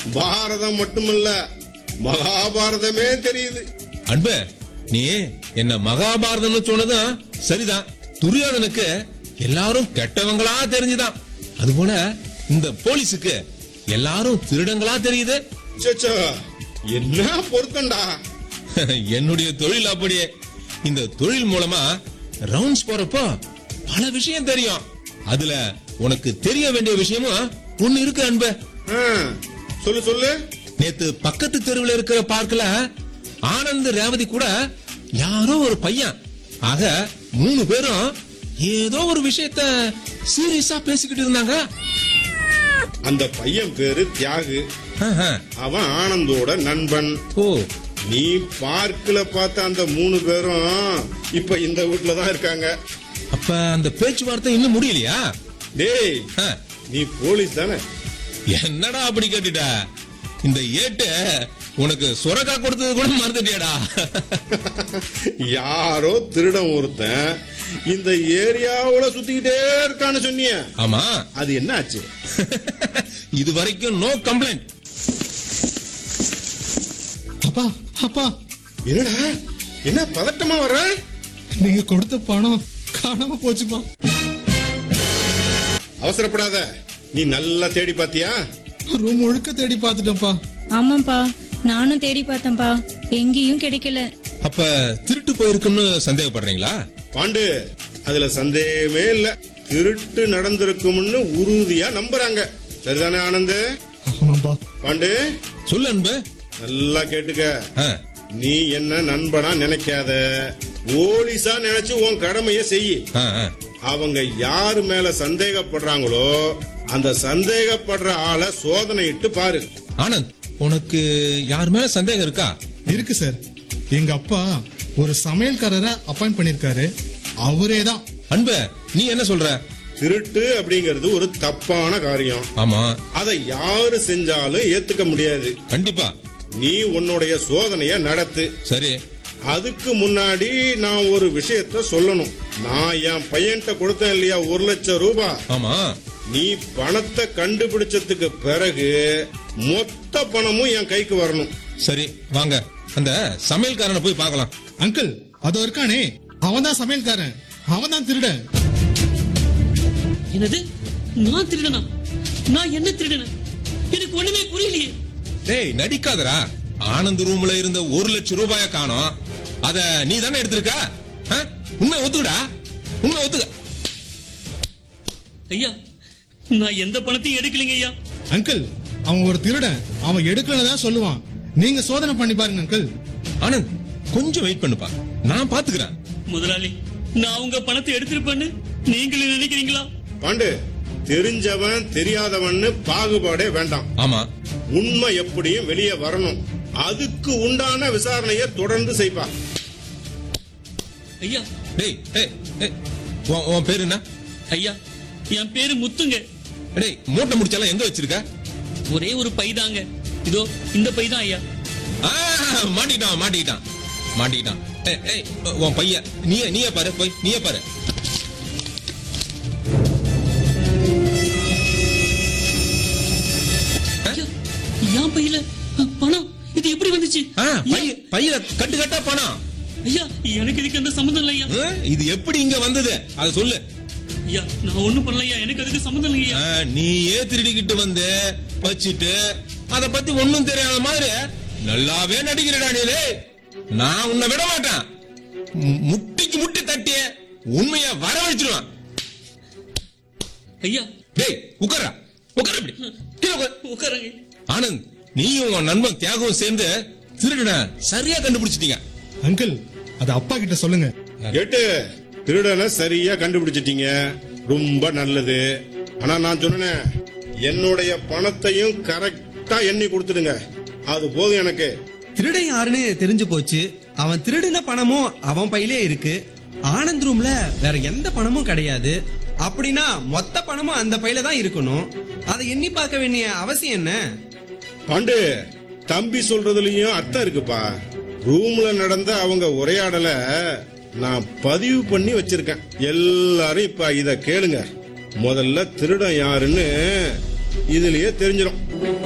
பாரதம் மட்டுமல்ல மகாபாரதமே தெரியுது அன்பு நீ என்ன மகாபாரதம்னு சொன்னதும் சரிதான் துரியோதனுக்கு எல்லாரும் கெட்டவங்களா தெரிஞ்சுதான் அதுபோல இந்த போலீஸுக்கு எல்லாரும் திருடங்களா தெரியுது சச்சா என்ன பொருத்தண்டா என்னுடைய தொழில் அப்படியே இந்த தொழில் மூலமா ரவுண்ட்ஸ் போறப்போ பல விஷயம் தெரியும் அதுல உனக்கு தெரிய வேண்டிய விஷயமும் ஒண்ணு இருக்கு அன்பு ஆ, சொல்லு சொல்லு நேத்து பக்கத்து தெருவுல இருக்கிற பார்க்கல ஆனந்த் ரேவதி கூட யாரோ ஒரு பையன் ஆக மூணு பேரும் ஏதோ ஒரு விஷயத்த சீரியஸா பேசிக்கிட்டு இருந்தாங்க அந்த பையன் பேரு தியாகு ஆஹா. அவன் ஆனந்தோட நண்பன் ஓ நீ பார்க்ல பார்த்த அந்த மூணு பேரும் இப்ப இந்த வீட்ல தான் இருக்காங்க அப்ப அந்த பேச்சுவார்த்தை இன்னும் முடியலையா டேய் ஆ, நீ போலீஸ் தானே என்னடா அப்படி கேட்டுட்ட இந்த ஏட்டு உனக்கு சுரக்கா கொடுத்தது கூட மறந்துட்டியாடா யாரோ திருடன் ஒருத்தன் இந்த ஏரியாவுல சுத்திக்கிட்டே இருக்கான்னு சொன்னிய ஆமா அது என்ன ஆச்சு இது வரைக்கும் நோ கம்ப்ளைண்ட் அப்பா அப்பா என்னடா என்ன பதட்டமா வர்ற நீங்க கொடுத்த பணம் காணாம போச்சுப்பா அவசரப்படாத நீ நல்லா தேடி பாத்தியா ரூம் முழுக்க தேடி பார்த்துட்டேன்ப்பா ஆமாப்பா நானும் தேடி பார்த்தேன்ப்பா எங்கேயும் கிடைக்கல அப்ப திருட்டு போயிருக்குன்னு சந்தேகப்படுறீங்களா பாண்டு அதுல சந்தேகமே இல்ல திருட்டு நடந்திருக்கும்னு உறுதியா நம்புறாங்க சரிதானே ஆனந்த் ஆமாப்பா பாண்டு சொல்லு அன்பு நல்லா கேட்டுக்க ஆ, நீ என்ன நண்பனா நினைக்காத போலீஸா நினைச்சு உன் கடமைய செய் ஆ, ஆ. அவங்க யாரு மேல சந்தேகப்படுறாங்களோ அந்த சந்தேகப்படுற ஆளை சோதனையிட்டு பாரு ஆனந்த் உனக்கு யார் மேல சந்தேகம் இருக்கா இருக்கு சார் எங்க அப்பா ஒரு சமையல்காரரை அப்பாயிண்ட் பண்ணிருக்காரு அவரே தான் அன்பு நீ என்ன சொல்ற திருட்டு அப்படிங்கிறது ஒரு தப்பான காரியம் ஆமா அதை யாரு செஞ்சாலும் ஏத்துக்க முடியாது கண்டிப்பா நீ உன்னுடைய சோதனைய நடத்து சரி அதுக்கு முன்னாடி நான் ஒரு விஷயத்த சொல்லணும் நான் என் பையன்கிட்ட கொடுத்தேன் இல்லையா ஒரு லட்சம் ரூபாய் ஆமா நீ பணத்தை கண்டுபிடிச்சதுக்கு பிறகு மொத்த பணமும் என் கைக்கு வரணும் சரி வாங்க அந்த சமையல்காரனை போய் பார்க்கலாம் அங்கிள் அதோ இருக்கானே அவன் தான் சமையல்காரன் அவன் தான் திருடன் என்னது நான் திருடனா நான் என்ன திருடன எனக்கு ஒண்ணுமே புரியலையே டேய் நடிக்காதடா ஆனந்த் ரூம்ல இருந்த ஒரு லட்சம் ரூபாய காணோம் அத நீ தானே எடுத்திருக்க ஆ? உண்மை ஒத்துக்கடா உண்மை ஒத்துக்க ஐயா நான் எந்த பணத்தையும் எடுக்கலைங்க ஐயா அங்கிள் அவன் ஒரு திருடன் அவன் எடுக்கலன்னு தான் சொல்லுவான் நீங்க சோதனை பண்ணி பாருங்க அங்கிள் ஆனந்த் கொஞ்சம் வெயிட் பண்ணுப்பா நான் பாத்துக்கிறேன் முதலாளி நான் உங்க பணத்தை எடுத்திருப்பேன்னு நீங்களும் நினைக்கிறீங்களா பாண்டு தெரிஞ்சவன் தெரியாதவன்னு பாகுபாடே வேண்டாம் ஆமா உண்மை எப்படியும் வெளியே வரணும் அதுக்கு உண்டான விசாரணையை தொடர்ந்து செய்ப்பா ஐயா டேய் டேய் டேய், உன் உன் பேரு என்ன ஐயா என் பேரு முத்துங்க டேய் மூட்டை முடிச்சாலும் எங்க வச்சிருக்க ஒரே ஒரு பை தாங்க இதோ இந்த பை தான் ஐயா ஆ, மாட்டிக்கிட்டான் மாட்டிக்கிட்டான் மாட்டிக்கிட்டான் ஏய், ஏய், உன் பையன் நீயே நீயே பாரு போய் நீயே பாரு ஐயா என் பையில அஹ், பணம் இது எப்படி வந்துச்சு ஆ, ஐயா, பைய பையில கட்டு கட்டா பணம் ஐயா எனக்கு இதுக்கு எந்த சம்மந்தம் இல்லை ஐயா ஆ, இது எப்படி இங்க வந்தது அத சொல்லு ஐயா நான் ஒண்ணும் பண்ணல ஐயா எனக்கு அதுக்கு சம்மந்தம் இல்லை ஐயா ஆ, நீயே திருடிக்கிட்டு வந்து வச்சிட்டு அத பத்தி ஒண்ணும் தெரியாத மாதிரி நல்லாவே நடிக்கிறடா நீ நான் உன்னை விட மாட்டேன் மு- முட்டிக்கு முட்டி தட்டி உண்மைய வரவழைச்சிருவான் ஐயா டேய் உட்காரா உட்கார இப்படி கீழே உட்காரு. உட்காருங்க ஆனந்த் நீயும் உன் நண்பன் தியாகவும் சேர்ந்து திருடன சரியா கண்டுபிடிச்சிட்டீங்க அங்கிள் அது அப்பா கிட்ட சொல்லுங்க கேட்டு திருடனை சரியா கண்டுபிடிச்சிட்டீங்க ரொம்ப நல்லது ஆனா நான் சொன்னேன் என்னுடைய பணத்தையும் கரெக்டா எண்ணி கொடுத்துடுங்க அது போதும் எனக்கு திருடன் யாருன்னு தெரிஞ்சு போச்சு அவன் திருடின பணமும் அவன் பையிலே இருக்கு ஆனந்த் ரூம்ல வேற எந்த பணமும் கிடையாது அப்படின்னா மொத்த பணமும் அந்த பையில தான் இருக்கணும் அதை எண்ணி பார்க்க வேண்டிய அவசியம் என்ன பாண்டு தம்பி சொல்றதுலயும் அர்த்தம் இருக்குப்பா ரூம்ல நடந்த அவங்க உரையாடல நான் பதிவு பண்ணி வச்சிருக்கேன் எல்லாரும் இப்ப இத கேளுங்க முதல்ல திருடன் யாருன்னு இதுலயே தெரிஞ்சிடும்